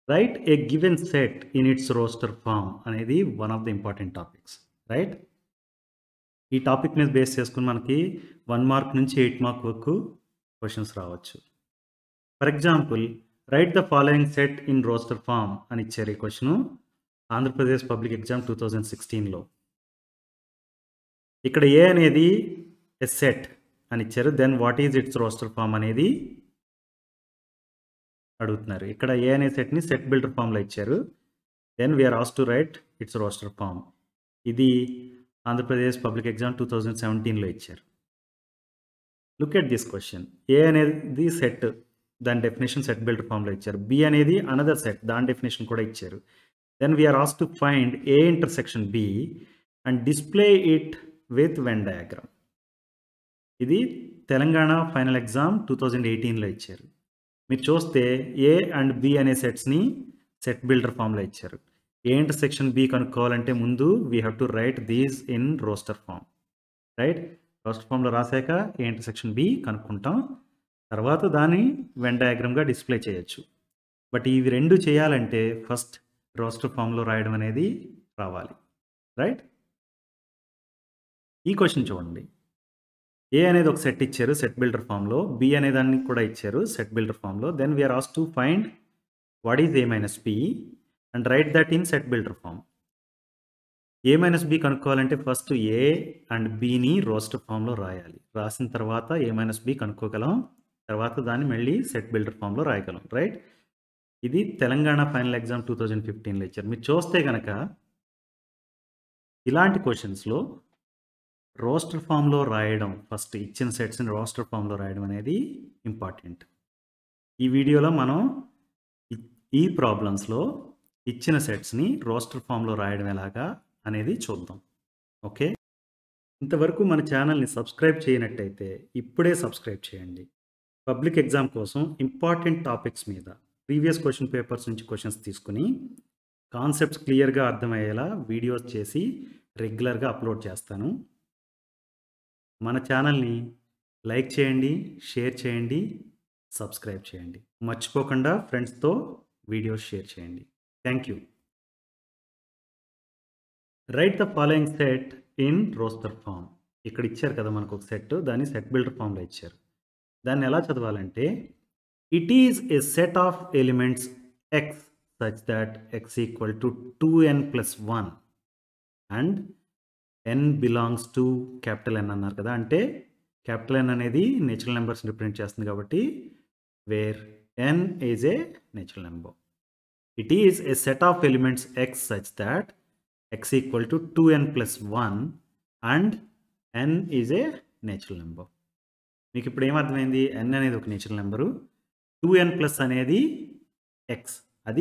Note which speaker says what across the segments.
Speaker 1: Right a given set in its roster form అనేది one of the important topics right ఈ topic మీద base చేసుకుని మనకి one mark నుంచి ఎయిట్ మార్క్ వరకు క్వశ్చన్స్ రావచ్చు for example right the following set in roster form అని ఇచ్చారు ఈ question Andhra Pradesh public exam two thousand సిక్స్టీన్లో ఇక్కడ ఏ అనేది ఎ సెట్ అని ఇచ్చారు then what is its roster form అనేది అడుగుతున్నారు ఇక్కడ ఏ అనే సెట్ని సెట్ బిల్డర్ ఫామ్లో ఇచ్చారు దెన్ వీఆర్ ఆస్ to write its roster form ఇది Andhra Pradesh public exam two thousand సెవెంటీన్లో ఇచ్చారు look at this question A అనేది సెట్ దాని డెఫినేషన్ సెట్ బిల్డర్ ఫామ్లో ఇచ్చారు బి అనేది అనదర్ సెట్ దాని డెఫినేషన్ కూడా ఇచ్చారు దెన్ వీఆర్ ఆస్ to find A intersection B and display it with Venn diagram ఇది Telangana final exam two thousand ఎయిటీన్లో ఇచ్చారు మీరు చూస్తే ఏ అండ్ బి అనే సెట్స్ని సెట్ బిల్డర్ ఫామ్లో ఇచ్చారు ఏ ఇంటర్సెక్షన్ బి కనుక్కోవాలంటే ముందు we have to write these in roster form right roster ఫామ్లో రాశాక ఏ ఇంటర్సెక్షన్ బి కనుక్కుంటాం తర్వాత దాన్ని వెన్ డయాగ్రామ్గా డిస్ప్లే చేయొచ్చు బట్ ఇవి రెండు చేయాలంటే ఫస్ట్ రోస్టర్ ఫామ్లో రాయడం అనేది రావాలి రైట్ ఈ క్వశ్చన్ చూడండి ఏ అనేది ఒక సెట్ ఇచ్చారు సెట్ బిల్డర్ ఫామ్లో బి అనే దాన్ని కూడా ఇచ్చారు సెట్ బిల్డర్ ఫామ్లో దెన్ వీఆర్ ఆస్ to find what is A minus B and write that in set builder form A minus B కనుక్కోవాలంటే ఫస్ట్ ఏ అండ్ బిని రోస్టర్ ఫామ్లో రాయాలి రాసిన తర్వాత ఏ మైనస్ బి కనుక్కోగలం తర్వాత దాన్ని మళ్ళీ సెట్ బిల్డర్ ఫామ్లో రాయగలం రైట్ ఇది Telangana final exam two thousand ఫిఫ్టీన్లో ఇచ్చారు మీరు చూస్తే కనుక ఇలాంటి క్వశ్చన్స్లో రోస్టర్ ఫామ్లో రాయడం ఫస్ట్ ఇచ్చిన సెట్స్ని రోస్టర్ ఫామ్లో రాయడం అనేది ఇంపార్టెంట్ ఈ వీడియోలో మనం ఈ ప్రాబ్లమ్స్లో ఇచ్చిన సెట్స్ని రోస్టర్ ఫామ్లో రాయడం ఎలాగా అనేది చూద్దాం ఓకే ఇంతవరకు మన ఛానల్ని సబ్స్క్రైబ్ చేయనట్టయితే ఇప్పుడే సబ్స్క్రైబ్ చేయండి పబ్లిక్ ఎగ్జామ్ కోసం ఇంపార్టెంట్ టాపిక్స్ మీద ప్రీవియస్ క్వశ్చన్ పేపర్స్ నుంచి క్వశ్చన్స్ తీసుకుని కాన్సెప్ట్స్ క్లియర్గా అర్థమయ్యేలా వీడియోస్ చేసి రెగ్యులర్గా అప్లోడ్ చేస్తాను మన ఛానల్ని లైక్ చేయండి షేర్ చేయండి సబ్స్క్రైబ్ చేయండి మర్చిపోకుండా ఫ్రెండ్స్తో వీడియోస్ షేర్ చేయండి thank you write the following set in roster form ఇక్కడ ఇచ్చారు కదా మనకు ఒక సెట్ దాన్ని సెట్ బిల్డర్ ఫామ్లో ఇచ్చారు దాన్ని ఎలా చదవాలంటే it is a set of elements x such that x equal to two n plus one and n belongs to capital N అన్నారు కదా అంటే క్యాపిటల్ ఎన్ అనేది నేచురల్ నెంబర్స్ రిప్రజెంట్ చేస్తుంది కాబట్టి where n is a natural number it is a set of elements x such that x equal to two n plus one and n is a natural number మీకు ఇప్పుడు ఏమర్థమైంది n అనేది ఒక natural number two n plus అనేది x అది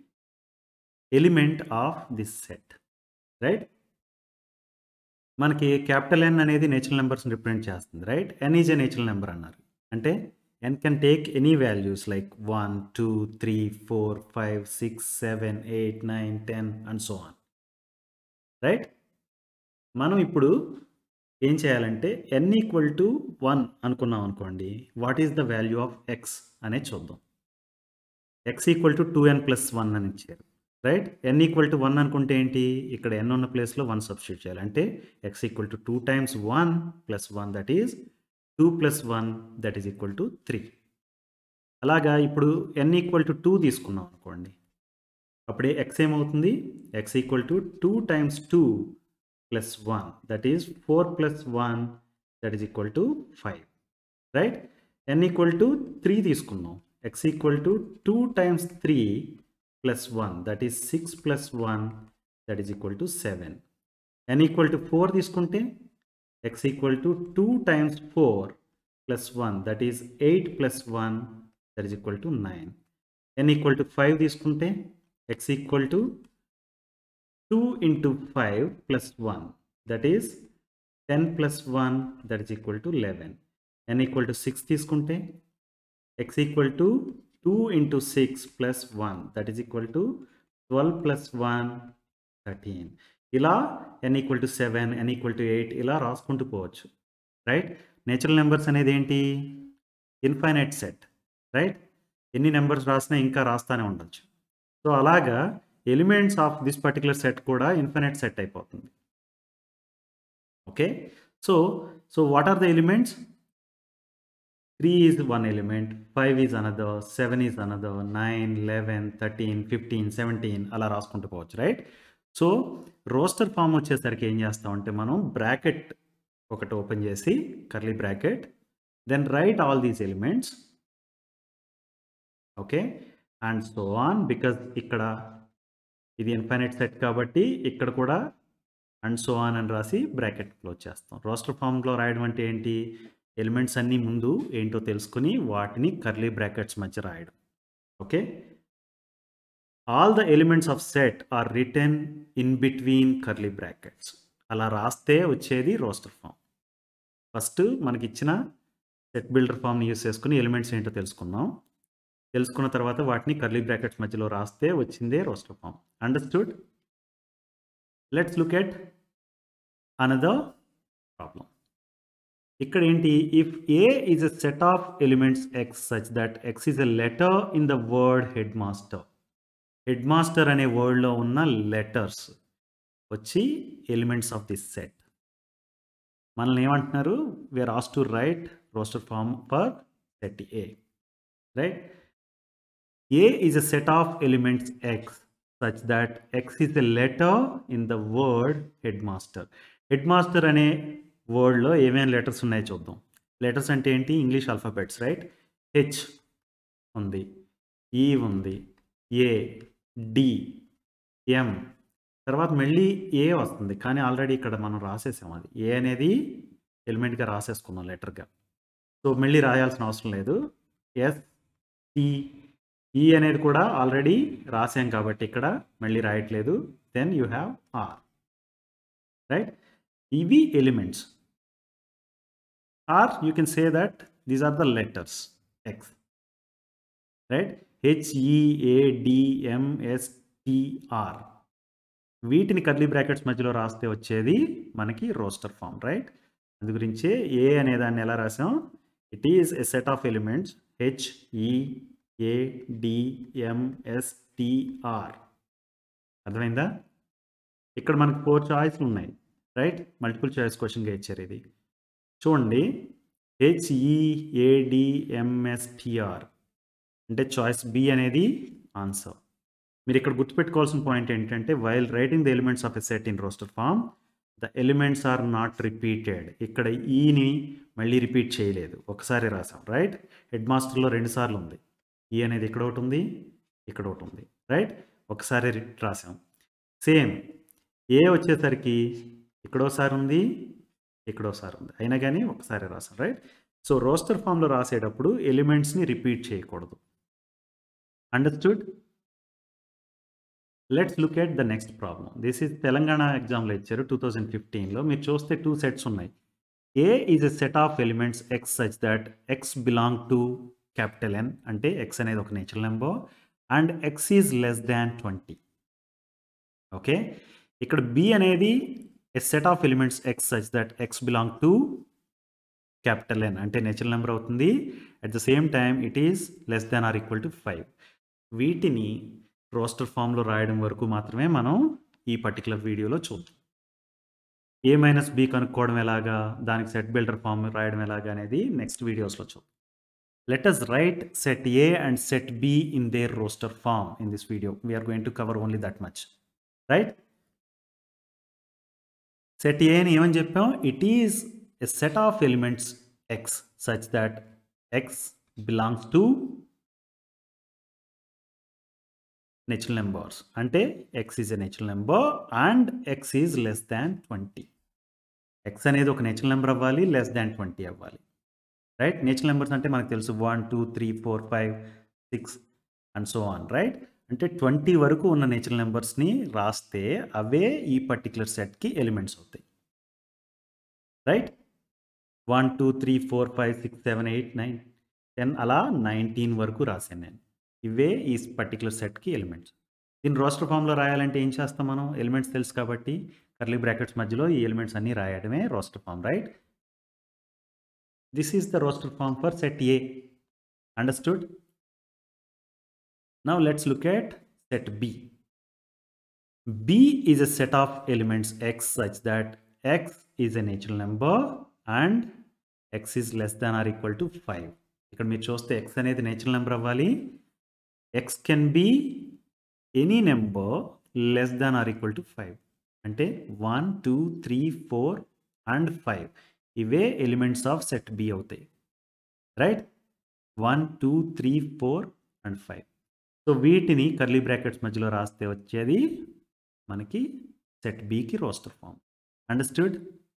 Speaker 1: element of this set right మనకి capital N అనేది natural నెంబర్స్ని రిప్రజెంట్ చేస్తుంది right n is a natural number అన్నారు అంటే n can take any values like one two three four five six seven eight nine ten and so on right మనం ఇప్పుడు ఏం చేయాలంటే ఎన్ ఈక్వల్ టు వన్ అనుకున్నాం అనుకోండి what is the value of x అనేది చూద్దాం x equal to two n plus one అని ఇచ్చారు right n equal to one అనుకుంటే ఏంటి ఇక్కడ ఎన్ ఉన్న ప్లేస్లో వన్ సబ్స్టిట్యూట్ చేయాలి అంటే x equal to two times one plus one that is two plus one that is equal to three అలాగా ఇప్పుడు ఎన్ ఈక్వల్ టు టూ తీసుకున్నాం అనుకోండి అప్పుడే ఎక్స్ ఏమవుతుంది x equal to two times two plus one that is four plus one that is equal to five right n equal to three తీసుకున్నాం x equal to two times three plus one that is six plus one that is equal to seven n equal to four తీసుకుంటే x equal to two times four plus one that is eight plus one that is equal to nine N equal to five తీసుకుంటే x equal to two into five plus one that is ten plus one that is equal to eleven n equal to six తీసుకుంటే x equal to two into six plus one that is equal to twelve plus one thirteen ఇలా n equal to seven n equal to eight ఇలా రాసుకుంటూ పోవచ్చు right natural numbers అనేది ఏంటి infinite set right ఎన్ని numbers రాసినా ఇంకా రాస్తానే ఉండొచ్చు సో అలాగా elements of this particular set కూడా ఇన్ఫినిట్ సెట్ అయిపోతుంది okay so so what are the elements three is one element five is another seven is another nine eleven thirteen fifteen seventeen అలా రాసుకుంటూ పోవచ్చు రైట్ సో రోస్టర్ ఫామ్ వచ్చేసరికి ఏం చేస్తామంటే మనం bracket ఒకటి ఓపెన్ చేసి curly bracket then right all these elements okay and so on because ఇక్కడ ఇది ఇన్ఫైనైట్ సెట్ కాబట్టి ఇక్కడ కూడా అండ్ సో ఆన్ అని రాసి బ్రాకెట్ క్లోజ్ చేస్తాం రోస్టర్ ఫామ్లో రాయడం అంటే ఏంటి ఎలిమెంట్స్ అన్నీ ముందు ఏంటో తెలుసుకుని వాటిని కర్లీ బ్రాకెట్స్ మధ్య రాయడం okay all the elements of set are written in between curly brackets అలా రాస్తే వచ్చేది రోస్టర్ ఫామ్ ఫస్ట్ మనకి ఇచ్చిన సెట్ బిల్డర్ ఫామ్ని యూస్ చేసుకుని ఎలిమెంట్స్ ఏంటో తెలుసుకుందాం తెలుసుకున్న తర్వాత వాటిని కర్లీ బ్రాకెట్స్ మధ్యలో రాస్తే వచ్చిందే roster form understood let's look at another problem ఇక్కడ ఏంటి if A is a set of elements x such that x is a letter in the word headmaster headmaster అనే వర్డ్లో ఉన్న letters వచ్చి elements of this set మనల్ని ఏమంటున్నారు we are ఆస్ to write roster form for set A right A is a set of elements x such that x is a letter in the word headmaster headmaster అనే వర్డ్లో ఏమేమి letters ఉన్నాయో చూద్దాం letters అంటే ఏంటి English alphabets right H ఉంది ఈ ఉంది ఏ డి ఎం తర్వాత మళ్ళీ ఏ వస్తుంది కానీ ఆల్రెడీ ఇక్కడ మనం రాసేసాం అది ఏ అనేది ఎలిమెంట్గా రాసేసుకున్నాం లెటర్గా సో మళ్ళీ రాయాల్సిన అవసరం లేదు ఎస్ టి ఈ అనేది కూడా ఆల్రెడీ రాసాం కాబట్టి ఇక్కడ మళ్ళీ రాయట్లేదు then you have are right ఇవి elements are you can say that these are the letters X right హెచ్ఈఏడిఎంఎస్టిఆర్ వీటిని కర్లీ బ్రాకెట్స్ మధ్యలో రాస్తే వచ్చేది మనకి రోస్టర్ ఫామ్ రైట్ అందు గురించే ఏ అనే దాన్ని ఎలా రాసాం it is a set of elements హెచ్ఈఏడిఎంఎస్టిఆర్ అర్థమైందా ఇక్కడ మనకు ఫోర్ చాయిస్లు ఉన్నాయి రైట్ మల్టిపుల్ చాయిస్ క్వశ్చన్గా ఇచ్చారు ఇది చూడండి హెచ్ఈఏడిఎంఎస్టిఆర్ అంటే చాయిస్ బి అనేది ఆన్సర్ మీరు ఇక్కడ గుర్తుపెట్టుకోవాల్సిన పాయింట్ ఏంటంటే while writing the elements of a set in roster form the elements are not repeated ఇక్కడ ఈని మళ్ళీ రిపీట్ చేయలేదు ఒకసారి రాసాం రైట్ హెడ్ మాస్టర్లో రెండు సార్లు ఉంది ఈ అనేది ఇక్కడ ఒకటి ఉంది ఇక్కడ ఒకటి ఉంది రైట్ ఒకసారి రాసాం సేమ్ ఏ వచ్చేసరికి ఇక్కడోసారి ఉంది ఇక్కడోసారి ఉంది అయినా కానీ ఒకసారి రాసాం రైట్ సో రోస్టర్ ఫామ్లో రాసేటప్పుడు ఎలిమెంట్స్ని రిపీట్ చేయకూడదు understood let's look at the next problem this is Telangana ఎగ్జామ్లో ఇచ్చారు టూ థౌజండ్ ఫిఫ్టీన్లో మీరు చూస్తే టూ సెట్స్ ఉన్నాయి A is a set of elements x such that x belong to capital N అంటే ఎక్స్ అనేది ఒక natural number and x is less than twenty okay ఇక్కడ బి అనేది a set of elements x such that x belong to capital N అంటే natural number అవుతుంది at the same time it is less than or equal to five వీటిని roster ఫామ్లో రాయడం వరకు మాత్రమే మనం ఈ పర్టికులర్ వీడియోలో చూద్దాం ఏ మైనస్ బి కనుక్కోవడం ఎలాగా దానికి సెట్ బిల్డర్ ఫామ్ రాయడం ఎలాగా అనేది నెక్స్ట్ వీడియోస్లో చూద్దాం let us write set A and set B in their roster form in this video we are going to cover only that much right set A అని ఏమని చెప్పాం it is a set of elements x such that x belongs to natural numbers అంటే x is a natural number and x is less than twenty x అనేది ఒక natural number అవ్వాలి less than twenty అవ్వాలి right natural numbers అంటే మనకు తెలుసు one two three four five six and so on right అంటే twenty వరకు ఉన్న నేచురల్ నెంబర్స్ని రాస్తే అవే ఈ పర్టికులర్ సెట్కి ఎలిమెంట్స్ అవుతాయి right one two three four five six seven eight nine ten అలా నైన్టీన్ వరకు రాశాను నేను ఇవే ఈ పర్టికులర్ సెట్కి ఎలిమెంట్స్ దీన్ని రోస్టర్ ఫామ్లో రాయాలంటే ఏం చేస్తాం మనం ఎలిమెంట్స్ తెలుసు కాబట్టి కర్లీ బ్రాకెట్స్ మధ్యలో ఈ ఎలిమెంట్స్ అన్నీ రాయడమే roster form right this is the roster form for set A understood now let's look at set b b is a set of elements x such that x is a natural number and x is less than or equal to 5 ఇక్కడ మీరు చూస్తే x అనేది natural number అవ్వాలి x can be any number less than or equal to five అంటే one two three four and five ఇవే elements of set B అవుతాయి right one two three four and five so వీటిని curly brackets మధ్యలో రాస్తే వచ్చేది మనకి set బికి roster form understood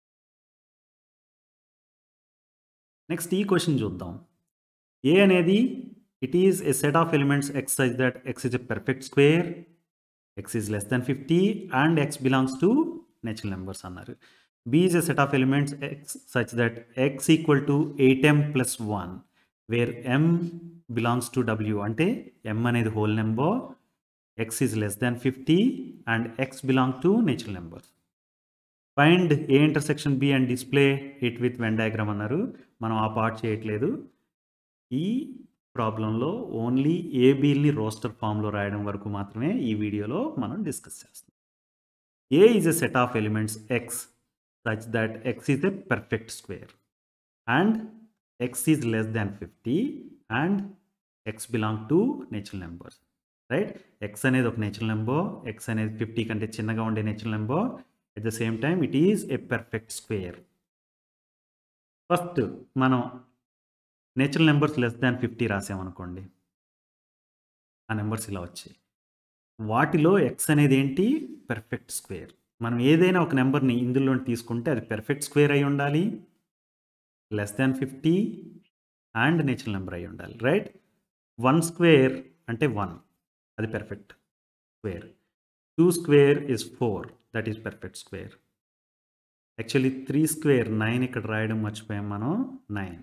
Speaker 1: next ఈ క్వశ్చన్ చూద్దాం ఏ అనేది it is a set of elements x such that x is a perfect square x is less than fifty and x belongs to natural numbers అన్నారు B is a set of elements x such that x equal to eight m plus one where m belongs to W అంటే m అనేది whole number x is less than fifty and x belong to natural numbers find A intersection B and display it with Venn diagram అన్నారు మనం ఆ part చేయట్లేదు ఈ ప్రాబ్లంలో only ఏబీల్ని roster ఫామ్లో రాయడం వరకు మాత్రమే ఈ వీడియోలో మనం డిస్కస్ చేస్తాం A is a set of elements x such that x is a perfect square and x is less than fifty and x belong to natural numbers right x అనేది ఒక నేచురల్ నెంబర్ ఎక్స్ అనేది fifty కంటే చిన్నగా ఉండే natural number at the same time it is a perfect square first మనం natural numbers less than fifty రాసామనుకోండి ఆ numbers ఇలా వచ్చాయి వాటిలో ఎక్స్ అనేది ఏంటి పెర్ఫెక్ట్ స్క్వేర్ మనం ఏదైనా ఒక నెంబర్ని ఇందులో తీసుకుంటే అది పెర్ఫెక్ట్ స్క్వేర్ అయి ఉండాలి less than fifty and natural number అయి ఉండాలి రైట్ వన్ స్క్వేర్ అంటే వన్ అది perfect square two square is four that is perfect square actually three square nine ఇక్కడ రాయడం మర్చిపోయాం మనం nine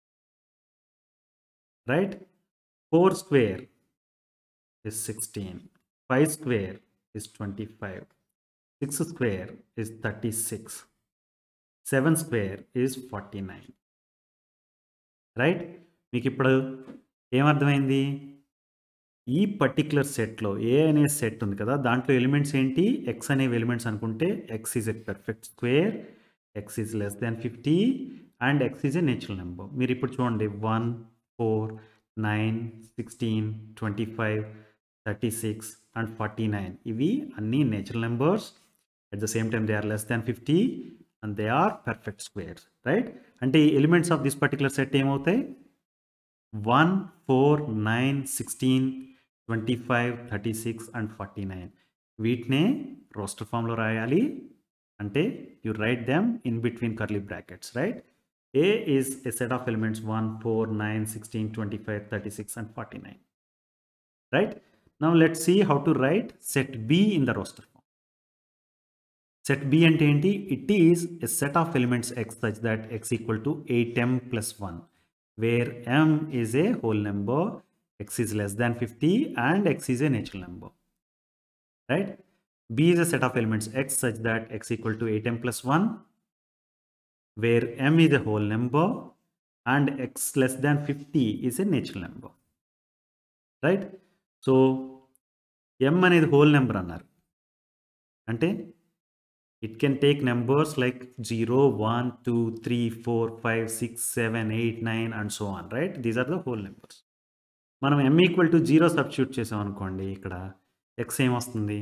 Speaker 1: right 4 square is 16 5 square is 25 6 square is 36 7 square is 49 right మీకు ఇప్పుడు ఏమర్థమైంది ఈ పర్టిక్యులర్ సెట్లో ఏ అనే సెట్ ఉంది కదా దాంట్లో ఎలిమెంట్స్ ఏంటి ఎక్స్ అనేవి ఎలిమెంట్స్ అనుకుంటే x is a perfect square x is less than fifty and x is a natural number మీరు ఇప్పుడు చూడండి one four nine sixteen twenty five thirty six and forty nine ఇవి అన్నీ natural numbers at the same time they are less than fifty and they are perfect squares right అంటే ఈ elements of this particular set ఏమవుతాయి one four nine sixteen twenty five thirty six and forty nine వీటినే roster ఫామ్లో రాయాలి అంటే you write them in between curly brackets right A is a set of elements 1, 4, 9, 16, 25, 36 and 49. Right? Now let's see how to write set B in the roster form. Set B and enti, it is a set of elements x such that x equal to 8m plus 1 where m is a whole number, x is less than 50 and x is a natural number. Right? B is a set of elements x such that x equal to 8m plus 1 where m is a whole number and x less than 50 is a natural number right so m అనేది whole number అన్నారు అంటే it can take numbers like zero one two three four five six seven eight nine and so on right these are the whole numbers మనం m equal to zero substitute చేసాం అనుకోండి ఇక్కడ x ఏమొస్తుంది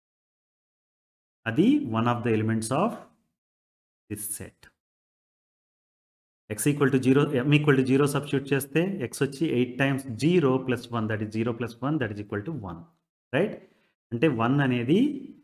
Speaker 1: అది one of the elements of this set x equal to zero m equal to zero substitute చేస్తే x వచ్చి eight times zero plus one that is zero plus one that is equal to one right అంటే one అనేది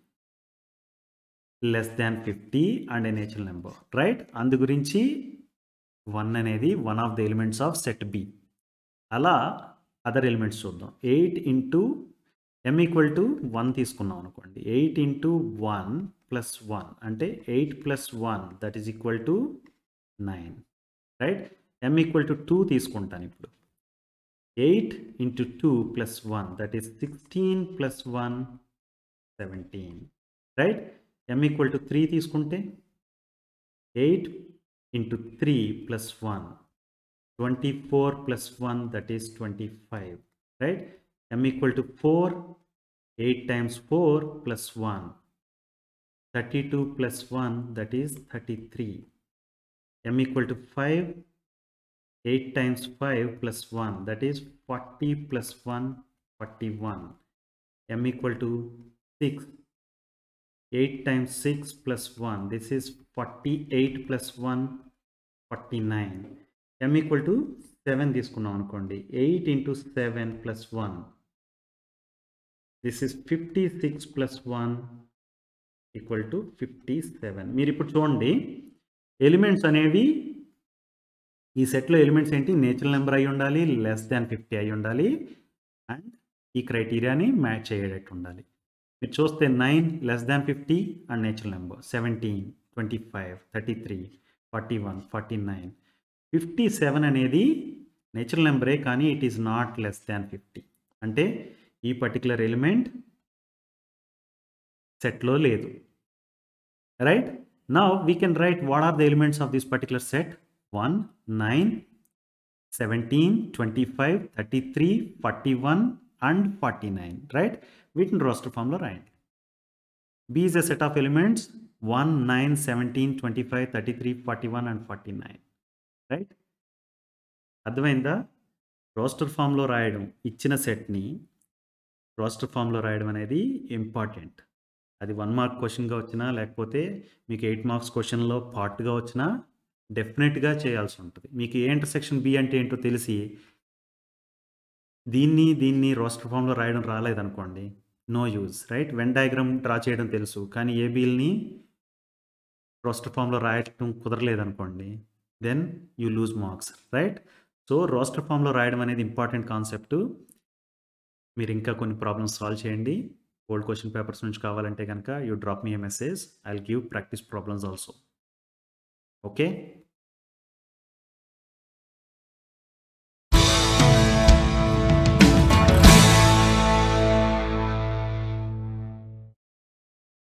Speaker 1: less than fifty and a natural number right అందు గురించి one అనేది one of the elements of set B అలా other elements చూద్దాం eight into m equal to one తీసుకున్నాం అనుకోండి eight into one plus one అంటే eight plus one that is equal to nine right m equal to two తీసుకుంటాను ఇప్పుడు eight into two plus one that is sixteen plus one seventeen right m equal to three తీసుకుంటే eight into three plus one twenty four plus one that is twenty five right m equal to four 8 times 4 plus 1. 32 plus 1 that is 33. m equal to 5. 8 times 5 plus 1 that is 40 plus 1 41. m equal to 6. 8 times 6 plus 1 this is 48 plus 1 49. m equal to 7 తీసుకున్నాం అనుకోండి 8 into 7 plus 1 this is fifty six plus one equal to fifty seven మీరు ఇప్పుడు చూడండి elements అనేవి ఈ సెట్లో elements ఏంటి natural number అయి ఉండాలి లెస్ దాన్ ఫిఫ్టీ అయి ఉండాలి అండ్ ఈ క్రైటీరియాని మ్యాచ్ అయ్యేటట్టు ఉండాలి మీరు చూస్తే nine less than fifty and natural number seventeen twenty five thirty three forty one forty nine fifty seven అనేది నేచురల్ నెంబరే కానీ it is not less than fifty అంటే ఈ పర్టికులర్ ఎలిమెంట్ సెట్లో లేదు right now we can write what are the elements of this particular set one nine seventeen twenty five thirty three forty one and forty nine right వీటిని roster ఫామ్లో రాయండి B is a set of elements one nine seventeen twenty five thirty three forty one and forty nine right అర్థమైందా roster ఫామ్లో రాయడం ఇచ్చిన సెట్ని roster ఫామ్లో రాయడం అనేది ఇంపార్టెంట్ అది వన్ మార్క్ క్వశ్చన్గా వచ్చినా లేకపోతే మీకు ఎయిట్ మార్క్స్ క్వశ్చన్లో పార్ట్గా వచ్చినా డెఫినెట్గా చేయాల్సి ఉంటుంది మీకు ఏ ఇంటర్సెక్షన్ బి అంటే ఏంటో తెలిసి దీన్ని దీన్ని రోస్టర్ ఫామ్లో రాయడం రాలేదనుకోండి no use right Venn diagram draw చేయడం తెలుసు కానీ ఏ బిల్ని రోస్టర్ ఫామ్లో రాయటం కుదరలేదనుకోండి then you lose marks right so roster ఫామ్లో రాయడం అనేది ఇంపార్టెంట్ కాన్సెప్ట్ మీరు ఇంకా కొన్ని ప్రాబ్లమ్స్ సాల్వ్ చేయండి ఓల్డ్ క్వశ్చన్ పేపర్స్ నుంచి కావాలంటే కనుక you drop me a message I give practice problems also okay